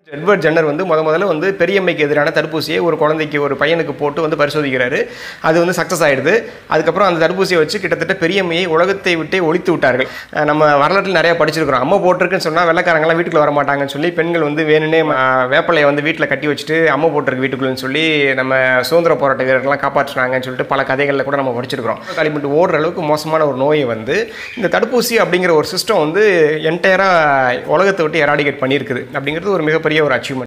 Edward Jenner வந்து முத முதல்ல வந்து பெரியம்மைக்கு எதிரான தடுப்பூசியை ஒரு குழந்தைக்கு ஒரு பையனுக்கு போட்டு வந்து பரிசோதிக்கிறாரு அது வந்து சக்ஸஸ் ஆயிடுது அதுக்கப்புறம் அந்த தடுப்பூசியை வச்சு கிட்டத்தட்ட பெரியம்மையை உலகத்தை விட்டே ஒழித்து விட்டார்கள் அஹ் நம்ம வரலாற்றில் நிறைய படிச்சிருக்கிறோம் அம்மா போட்டிருக்குன்னு சொன்னால் வெள்ளக்காரங்களாம் வீட்டுக்குள்ள வர மாட்டாங்கன்னு சொல்லி பெண்கள் வந்து வேணுனே அஹ், வேப்பிலையை வந்து வீட்டில் கட்டி வச்சுட்டு அம்மா போட்டிருக்கு வீட்டுக்குள்ளன்னு சொல்லி நம்ம சுதந்திர போராட்ட வீரர்கள்லாம் காப்பாற்றுனாங்கன்னு சொல்லிட்டு பல கதைகளில் கூட நம்ம படிச்சிருக்கிறோம் களிமட்டு ஓடுற அளவுக்கு மோசமான ஒரு நோயை வந்து இந்த தடுப்பூசி அப்படிங்கிற ஒரு சிஸ்டம் வந்து என்டையராக உலகத்தை விட்டு எராடிகேட் பண்ணியிருக்குது அப்படிங்கிறது ஒரு மிகப்பெரிய ஒரு அச்சீவ்மெண்ட்